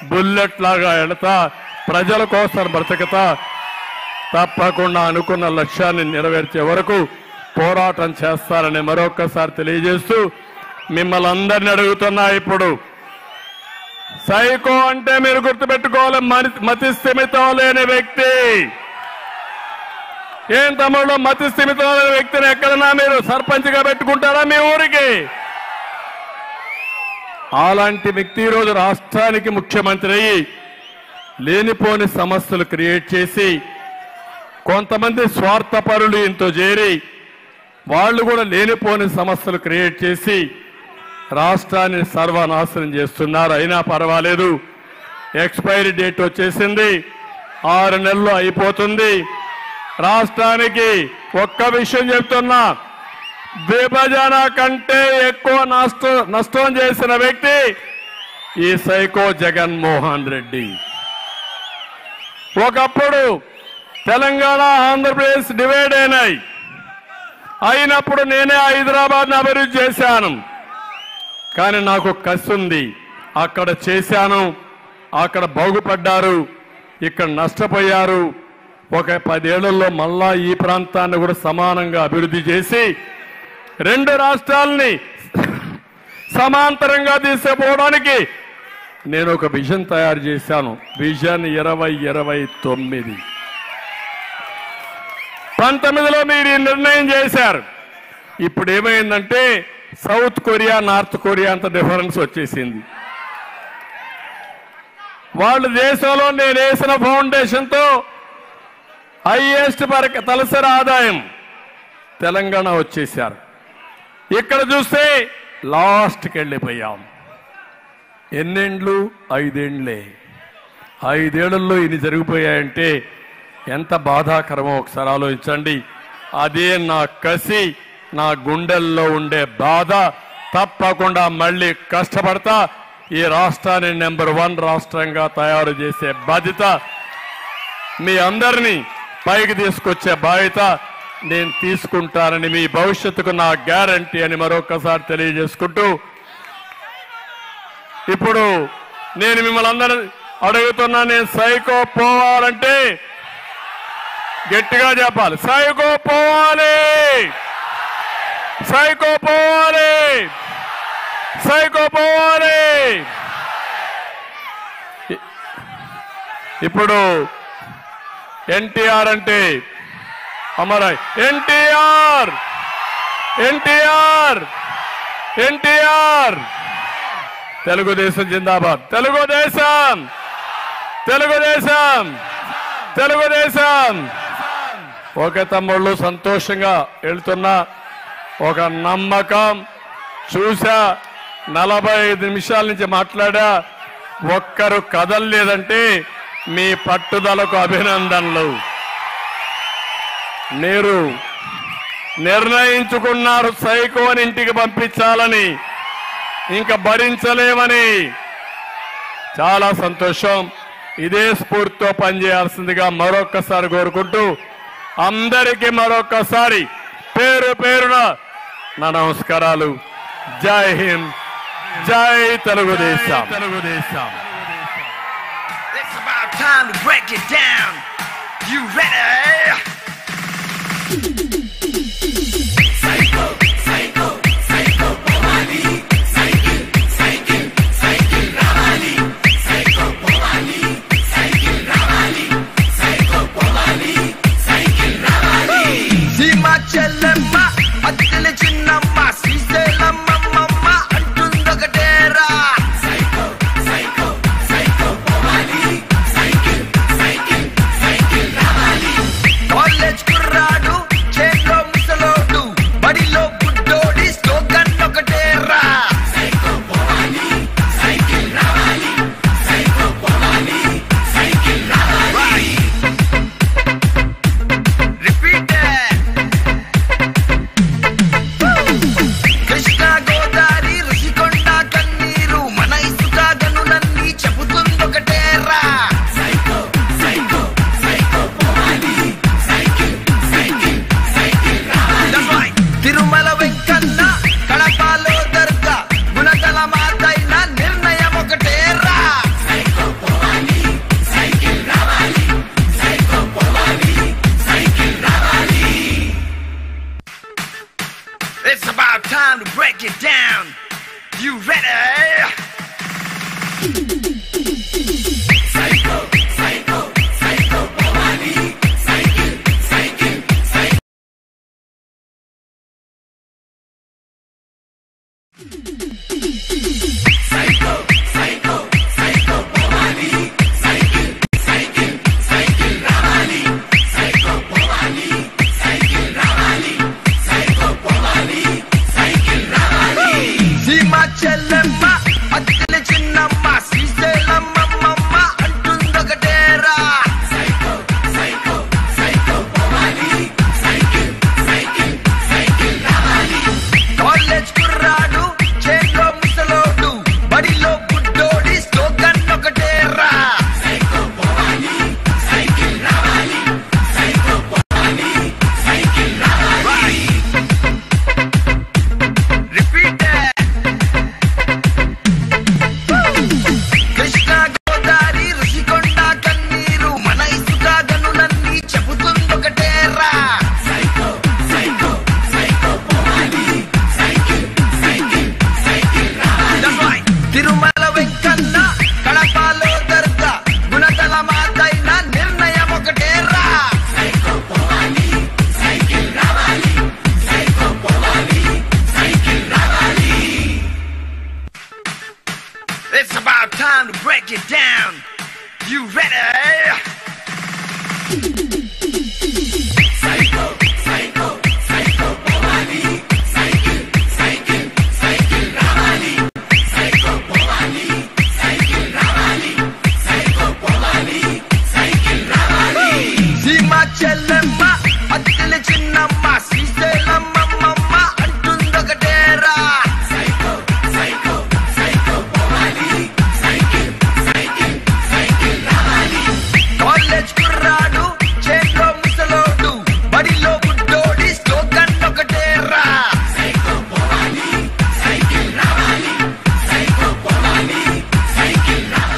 Bullet లాగా వెళతా ప్రజల కోసం బ్రతకతా తప్పకుండా అనుకున్న లక్ష్యాన్ని నెరవేర్చే వరకు పోరాటం చేస్తారని మరొక్కసారి తెలియజేస్తూ మిమ్మల్ని అందరిని అడుగుతున్నా ఇప్పుడు సైకో అంటే మీరు గుర్తుపెట్టుకోవాలి మరి- మతి స్థిమితం లేని వ్యక్తి ఏం తమ్ముడు మతి స్థిమితం లేని వ్యక్తిని ఎక్కడన్నా మీరు సర్పంచ్గా పెట్టుకుంటారా మీ ఊరికి అలాంటి వ్యక్తి ఈరోజు రాష్ట్రానికి ముఖ్యమంత్రి అయ్యి లేనిపోని సమస్యలు క్రియేట్ చేసి కొంతమంది స్వార్థపరులు ఇంతో చేరి వాళ్ళు కూడా లేనిపోని సమస్యలు క్రియేట్ చేసి రాష్ట్రాన్ని సర్వనాశనం చేస్తున్నారు అయినా పర్వాలేదు ఎక్స్పైరీ డేట్ వచ్చేసింది ఆరు నెలలు అయిపోతుంది రాష్ట్రానికి ఒక్క విషయం చెప్తున్నా విభజన కంటే ఎక్కువ నష్ట నష్టం చేసిన వ్యక్తి ఈ సైకో జగన్మోహన్ రెడ్డి ఒకప్పుడు తెలంగాణ ఆంధ్రప్రదేశ్ డివైడ్ అయినాయి అయినప్పుడు నేనే హైదరాబాద్ అభివృద్ధి చేశాను కానీ నాకు కసి ఉంది అక్కడ చేశాను అక్కడ బాగుపడ్డారు ఇక్కడ నష్టపోయారు ఒక పదేళ్లలో మళ్ళా ఈ ప్రాంతాన్ని కూడా సమానంగా అభివృద్ధి చేసి రెండు రాష్ట్రాలని సమాంతరంగా తీసుకుపోవడానికి నేను ఒక విజన్ తయారు చేశాను విజన్ ఇరవై ఇరవై తొమ్మిది పంతొమ్మిదిలో మీరు ఈ నిర్ణయం చేశారు ఇప్పుడు ఏమైందంటే సౌత్ కొరియా నార్త్ కొరియా అంత డిఫరెన్స్ వచ్చేసింది వాళ్ళు దేశంలో నేను వేసిన ఫౌండేషన్తో హైయెస్ట్ పరక తలసరి ఆదాయం తెలంగాణ వచ్చేశారు ఇక్కడ చూస్తే లాస్ట్కి వెళ్ళిపోయాం ఎన్నేండ్లు ఐదేండ్లే ఐదేళ్లలో ఇన్ని జరిగిపోయాయంటే ఎంత బాధాకరమో ఒకసారి ఆలోచించండి అదే నా కసి నా గుండెల్లో ఉండే బాధ తప్పకుండా మళ్ళీ కష్టపడతా ఈ రాష్ట్రాన్ని నెంబర్ వన్ రాష్ట్రంగా తయారు చేసే బాధ్యత మీ అందరినీ పైకి తీసుకొచ్చే బాధ్యత నేను తీసుకుంటానని మీ భవిష్యత్తుకు నా గ్యారంటీ అని మరొకసారి తెలియజేసుకుంటూ ఇప్పుడు నేను మిమ్మల్ని అందరూ అడుగుతున్నా నేను సైకో పోవాలంటే గట్టిగా చెప్పాలి సైకో పోవాలి సైకో పోవాలి సైకో పోవాలి ఇ- ఇప్పుడు ఎన్టీఆర్ అంటే అమరాయ్ ఎన్టీఆర్ ఎన్టీఆర్ ఎన్టీఆర్ తెలుగుదేశం జిందాబాద్ తెలుగుదేశం తెలుగుదేశం తెలుగుదేశం ఒక తమ్ముళ్ళు సంతోషంగా వెళ్తున్నా ఒక నమ్మకం చూసా నలభై ఐదు నిమిషాల నుంచి మాట్లాడా ఒక్కరు కదలలేదంటే మీ పట్టుదలకు అభినందనలు మీరు నిర్ణయించుకున్నారు సైకోని ఇంటికి పంపించాలని ఇంకా భరించలేమని చాలా సంతోషం ఇదే స్ఫూర్తితో పనిచేయాల్సిందిగా మరొక్కసారి కోరుకుంటూ అందరికీ మరొక్కసారి పేరు పేరున నా నమస్కారాలు జై హింద్ జై Telugu Desam Telugu Desam It's about time to break it down. You ready? సీమ చెల్లెమ్మ అద్దెల చిన్నమ్మ శ్రీశైలమ్మ మమ్మ అంటుందొకటేరా కాలేజ్ కుర్రాడు చే break it down. You ready? సీమ చెల్లెమ్మ అద్దెల చిన్నమ్మ శ్రీశైలమ్మమ్మ అంటుందొకటేరా కాలేజ్ కుర్రాడు చేతిలో ముసలోడు బడిలో గుడ్డోడి స్లోగన్ ఒకటేరా Repeat that. కృష్ణా గోదావరి ఋషికొండ కన్నీరు మన ఇసుక గనులన్నీ చెబుతుందొకటేరా That's right. తిరుమల వెంకన్న కడపలో దర్గా గుణదల మాతైన నిర్ణయం ఒకటేరా It's about time to break it down. You ready?